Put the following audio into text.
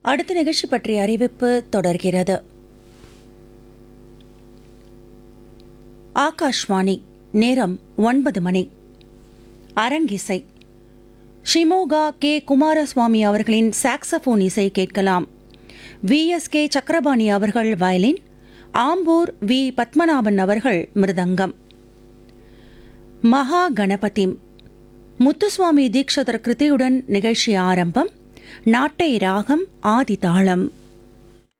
அடுத்த நிகழ்ச்சி பற்றிய அறிவிப்பு தொடர்கிறது ஆகாஷ்வாணி நேரம் ஒன்பது மணி அரங்கிசை ஷிமோகா கே குமாரசுவாமி அவர்களின் சாக்ஸபோன் இசை கேட்கலாம் வி எஸ் கே சக்கரபாணி அவர்கள் வயலின் ஆம்பூர் வி பத்மநாபன் அவர்கள் மிருதங்கம் மகா கணபதி முத்துசுவாமி தீக்ஷதர் கிருதியுடன் நிகழ்ச்சி ஆரம்பம் நாட்டை ராகம் ஆதி தாளம்